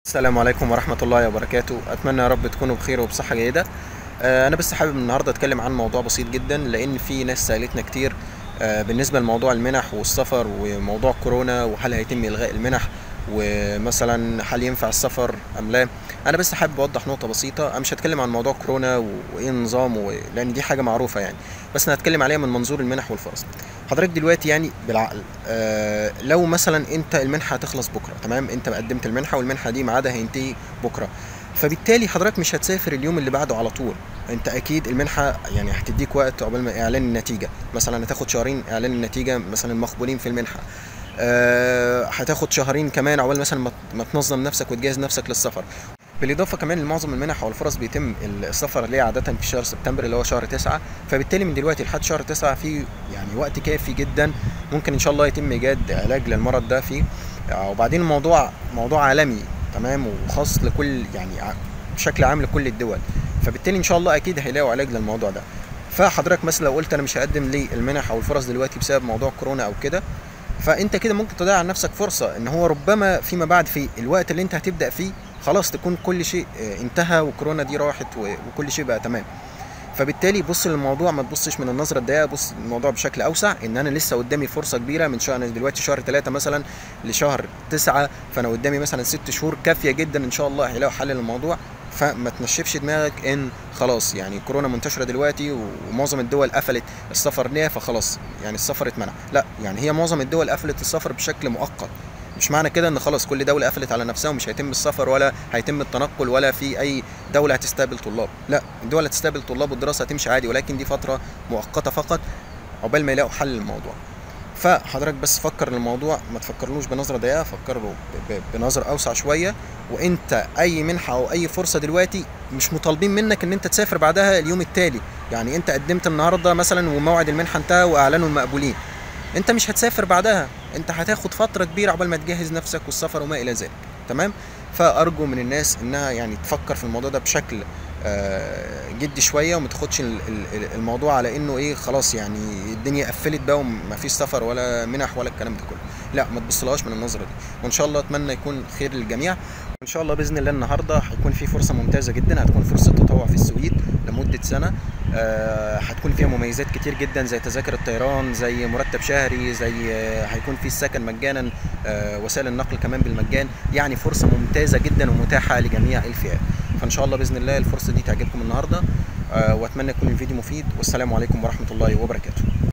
السلام عليكم ورحمة الله وبركاته أتمنى يا رب تكونوا بخير وبصحة جيدة آه، أنا بس حابب النهاردة أتكلم عن موضوع بسيط جدا لأن في ناس سألتنا كتير آه، بالنسبة لموضوع المنح والسفر وموضوع كورونا وهل هيتم إلغاء المنح ومثلا هل ينفع السفر أم لا أنا بس حابب أوضح نقطة بسيطة أنا مش هتكلم عن موضوع كورونا و- وإيه النظام و... لأن دي حاجة معروفة يعني بس أنا هتكلم عليها من منظور المنح والفرص حضرتك دلوقتي يعني بالعقل آه لو مثلا انت المنحه هتخلص بكره تمام انت قدمت المنحه والمنحه دي ميعادها هينتهي بكره فبالتالي حضرتك مش هتسافر اليوم اللي بعده على طول انت اكيد المنحه يعني هتديك وقت قبل ما اعلان النتيجه مثلا هتاخد شهرين اعلان النتيجه مثلا المقبولين في المنحه آه هتاخد شهرين كمان عقبال مثلا ما- ما تنظم نفسك وتجهز نفسك للسفر بالاضافه كمان لمعظم المنح والفرص بيتم السفر ليه عاده في شهر سبتمبر اللي هو شهر تسعة فبالتالي من دلوقتي لحد شهر تسعة في يعني وقت كافي جدا ممكن ان شاء الله يتم ايجاد علاج للمرض ده فيه آه، وبعدين الموضوع موضوع عالمي تمام وخاص لكل يعني ع- بشكل عام لكل الدول فبالتالي ان شاء الله اكيد هيلاقوا علاج للموضوع ده فحضرتك مثلا لو قلت انا مش هقدم لي المنح او الفرص دلوقتي بسبب موضوع كورونا او كده فانت كده ممكن تضيع على نفسك فرصه ان هو ربما فيما بعد في الوقت اللي انت هتبدا فيه خلاص تكون كل شيء آه، انتهى وكورونا دي راحت و- وكل شيء بقى تمام فبالتالي بص للموضوع ما تبصش من النظره الضيقه بص للموضوع بشكل اوسع ان انا لسه قدامي فرصه كبيره من شهر أنا دلوقتي شهر ثلاثة مثلا لشهر تسعة فانا قدامي مثلا ست شهور كافيه جدا ان شاء الله هيلاقوا حل للموضوع فما تنشفش دماغك ان خلاص يعني كورونا منتشره دلوقتي ومعظم الدول قفلت السفر ليها فخلاص يعني السفر اتمنع لا يعني هي معظم الدول قفلت السفر بشكل مؤقت مش معنى كده ان خلاص كل دوله قفلت على نفسها ومش هيتم السفر ولا هيتم التنقل ولا في اي دوله هتستقبل طلاب لا الدول هتستقبل طلاب والدراسه هتمشي عادي ولكن دي فتره مؤقته فقط عقبال ما يلاقوا حل للموضوع فحضرتك بس فكر الموضوع ما تفكرلوش بنظره ضيقه فكر له ب- ب- بنظره اوسع شويه وانت اي منحه او اي فرصه دلوقتي مش مطالبين منك ان انت تسافر بعدها اليوم التالي يعني انت قدمت النهارده مثلا وموعد المنحه انتهى واعلنوا المقبولين انت مش هتسافر بعدها انت هتاخد فتره كبيره عقبال ما تجهز نفسك والسفر وما الى ذلك تمام فارجو من الناس انها يعني تفكر في الموضوع ده بشكل آه، جدي شويه وما تاخدش ال- ال- الموضوع على انه ايه خلاص يعني الدنيا قفلت بقى وما فيش سفر ولا منح ولا الكلام ده كله لا ما تبصلهاش من النظره دي وان شاء الله اتمنى يكون خير للجميع وان شاء الله باذن الله النهارده هيكون في فرصه ممتازه جدا هتكون فرصه تطوع في السويد لمده سنه آه، هتكون فيها مميزات كتير جدا زي تذاكر الطيران زي مرتب شهري زي آه، هيكون في السكن مجانا آه، وسائل النقل كمان بالمجان يعني فرصه ممتازه جدا ومتاحه لجميع الفئات فان شاء الله باذن الله الفرصه دي تعجبكم النهارده آه، واتمنى يكون الفيديو مفيد والسلام عليكم ورحمه الله وبركاته